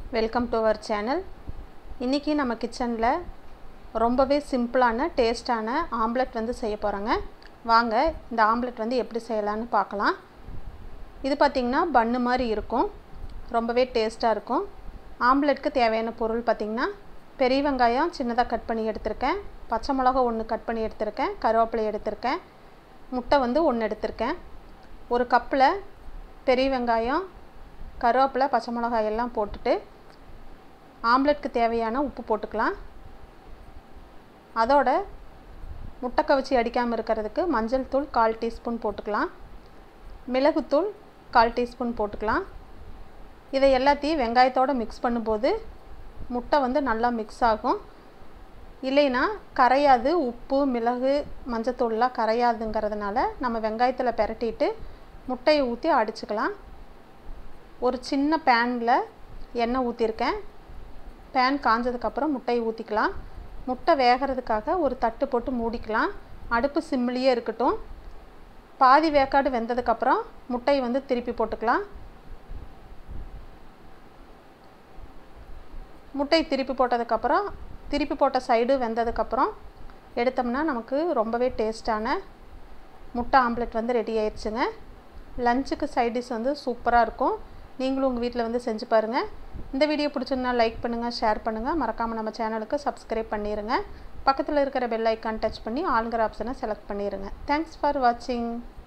welcome to our channel இன்றைக்கி நம்ம கிச்சனில் ரொம்பவே சிம்பிளான டேஸ்டான ஆம்லெட் வந்து செய்ய போகிறோங்க வாங்க இந்த ஆம்லெட் வந்து எப்படி செய்யலான்னு பார்க்கலாம் இது பார்த்திங்கன்னா பன்னு மாதிரி இருக்கும் ரொம்பவே டேஸ்ட்டாக இருக்கும் ஆம்லெட்க்கு தேவையான பொருள் பார்த்திங்கன்னா பெரிய வெங்காயம் சின்னதாக கட் பண்ணி எடுத்திருக்கேன் பச்சை மிளகா ஒன்று கட் பண்ணி எடுத்திருக்கேன் கருவேப்பிலை எடுத்திருக்கேன் முட்டை வந்து ஒன்று எடுத்திருக்கேன் ஒரு கப்பில் பெரிய வெங்காயம் கருவேப்பிலை பச்சை மிளகாய் எல்லாம் போட்டுட்டு ஆம்லெட்க்கு தேவையான உப்பு போட்டுக்கலாம் அதோட முட்டை கவிச்சி அடிக்காமல் இருக்கிறதுக்கு மஞ்சள் தூள் கால் டீஸ்பூன் போட்டுக்கலாம் மிளகுத்தூள் கால் டீஸ்பூன் போட்டுக்கலாம் இதை எல்லாத்தையும் வெங்காயத்தோடு மிக்ஸ் பண்ணும்போது முட்டை வந்து நல்லா மிக்ஸ் ஆகும் இல்லைன்னா கரையாது உப்பு மிளகு மஞ்சத்தூள்லாம் கரையாதுங்கிறதுனால நம்ம வெங்காயத்தில் பெரட்டிட்டு முட்டையை ஊற்றி அடிச்சுக்கலாம் ஒரு சின்ன பேனில் எண்ணெய் ஊற்றிருக்கேன் பேன் காஞ்சதுக்கப்புறம் முட்டையை ஊற்றிக்கலாம் முட்டை வேகிறதுக்காக ஒரு தட்டு போட்டு மூடிக்கலாம் அடுப்பு சிம்மிலேயே இருக்கட்டும் பாதி வேக்காடு வெந்ததுக்கப்புறம் முட்டையை வந்து திருப்பி போட்டுக்கலாம் முட்டை திருப்பி போட்டதுக்கப்புறம் திருப்பி போட்ட சைடு வெந்ததுக்கப்புறம் எடுத்தோம்னா நமக்கு ரொம்பவே டேஸ்டான முட்டை ஆம்லெட் வந்து ரெடி ஆயிடுச்சுங்க லஞ்சுக்கு சைட் டிஷ் வந்து சூப்பராக இருக்கும் நீங்களும் உங்கள் வீட்டில் வந்து செஞ்சு பாருங்கள் இந்த வீடியோ பிடிச்சிருந்தா லைக் பண்ணுங்கள் ஷேர் பண்ணுங்கள் மறக்காமல் நம்ம சேனலுக்கு சப்ஸ்கிரைப் பண்ணிடுங்க பக்கத்தில் இருக்கிற பெல் ஐக்கான் டச் பண்ணி ஆளுங்கிற ஆப்ஷனை செலக்ட் பண்ணிடுங்க தேங்க்ஸ் ஃபார் வாட்சிங்